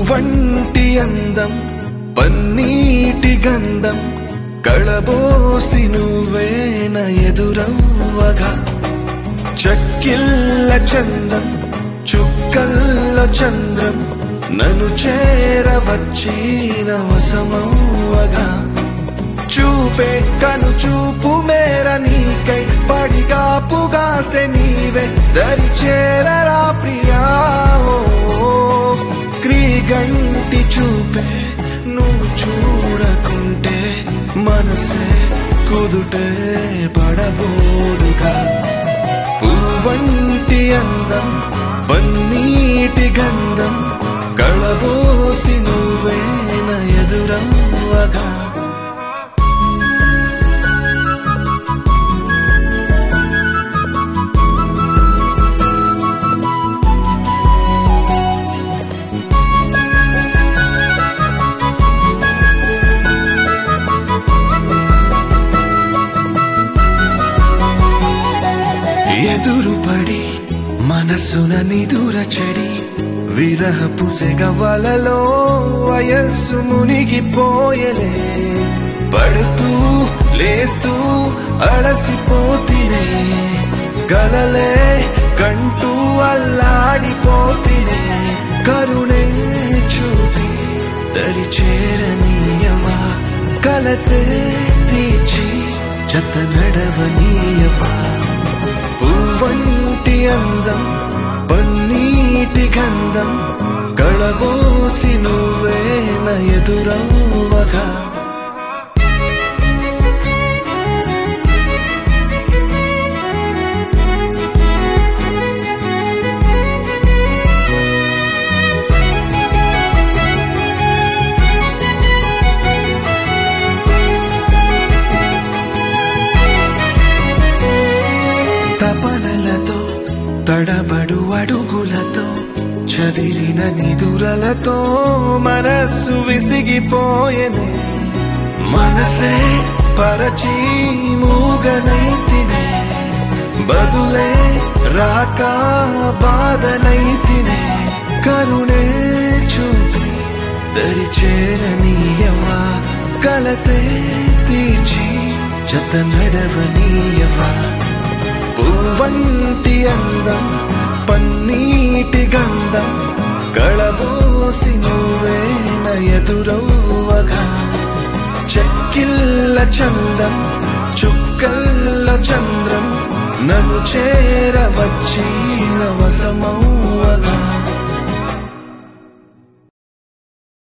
పువ్వంటి అందం పన్నీటి గంధం కళబోసి నువ్వేన ఎదురవ్వగా చక్కిల్ల చందం చుక్కల్ల చంద్రం నన్ను చేరవచ్చిన వసమవ్వగా చూపే కను చూపు మేర నీకై పడిగా పుగాసె నీవే దరి చేరరా ప్రియా ఓ, క్రీగంటి చూపే నువ్వు చూడకుంటే మనసే కుదుటే పడబోదుగా పువ్వంటి అందం పన్నీటి గంధం కళబోసి నువ్వేన ఎదురవ్వగా ఎదురుపడి మనసున నిదుర చెడి విరహపు సెగవలలో వయస్సు మునిగిపోయలే పడుతూ లేస్తూ అలసిపోతినే కలలే కంటూ అల్లాడిపోతినే కరుణే చూపి దరి చేరనీయవా కలతే తీర్చి జత నడవనీయవా పువ్వంటి అందం పన్నీటి గంధం కళబోసి నువ్వేన ఎదురవ్వగా తపనలతో తడబడు అడుగులతో చదిరిన నిదురలతో మనస్సు విసిగిపోయెనే మనసే పరచి మూగనైతినే బదులే రాక బాధనైతినే కరుణే చూపి దరి చేరనీయవా కలతే తీర్చి జత నడవనీయవా పువ్వంటి అందం పన్నీటి గంధం కళబోసి నువ్వేన ఎదురవ్వగా చెక్కిల్ల చందం చుక్కల్ల చంద్రం నన్ను చేరవచ్చిన వసమవ్వగా